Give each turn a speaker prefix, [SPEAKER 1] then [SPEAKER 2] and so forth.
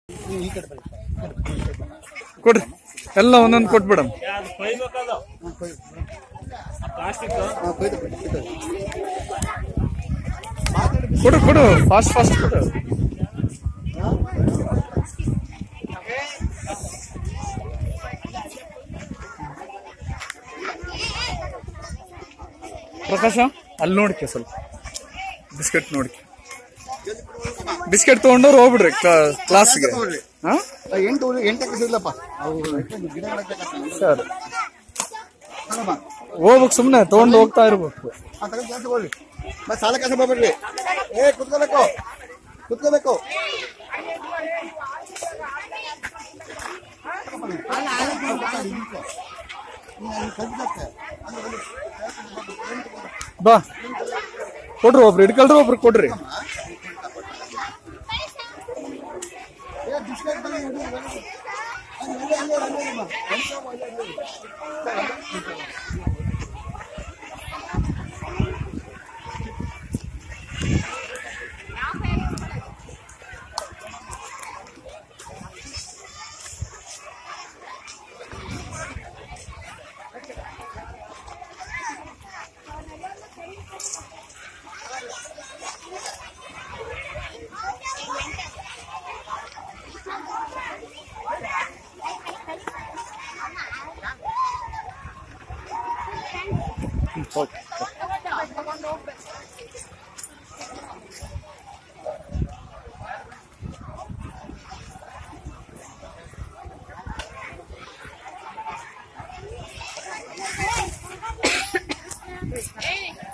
[SPEAKER 1] ಕೊಡ್ರಿ ಎಲ್ಲ ಒಂದೊಂದು ಕೊಟ್ಬಿಡಮ್ ಕೊಡು ಕೊಡು ಫಾಸ್ಟ್ ಫಾಸ್ಟ್ ಕೊಡು ಪ್ರಕಾಶ ಅಲ್ಲಿ ನೋಡ್ಕೆ ಸ್ವಲ್ಪ ಬಿಸ್ಕೆಟ್ ನೋಡ್ಕೆ ಬಿಸ್ಕೆಟ್ ತಗೊಂಡವ್ರು ಹೋಗ್ಬಿಡ್ರಿ ಕ್ಲಾಸ್ಗೆ ಹಾ
[SPEAKER 2] ಎಂಟು ಎಂಟು ಎಕರೆ ಇಲ್ಲಪ್ಪ ಅವು ಗಿಡ
[SPEAKER 1] ಸರ್ ಹೋಗ್ಬೇಕು ಸುಮ್ನೆ ತಗೊಂಡು ಹೋಗ್ತಾ ಇರ್ಬೇಕು
[SPEAKER 2] ಆ ತಗೊಂಡು ಕೆಲಸ ಹೋಗ್ರಿ ಮತ್ತೆ ಸಾಲ ಕೆಲಸ ಬರ್ಬೇಡ್ರಿ ಏ ಕುತ್ಕೋಬೇಕು ಕುತ್ಕೋಬೇಕು
[SPEAKER 1] ಬಾ ಕೊಡ್ರಿ ಒಬ್ರು ಹಿಡ್ಕೊಳ್ರಿ ಒಬ್ರು ಕೊಡ್ರಿ ಓಕೆ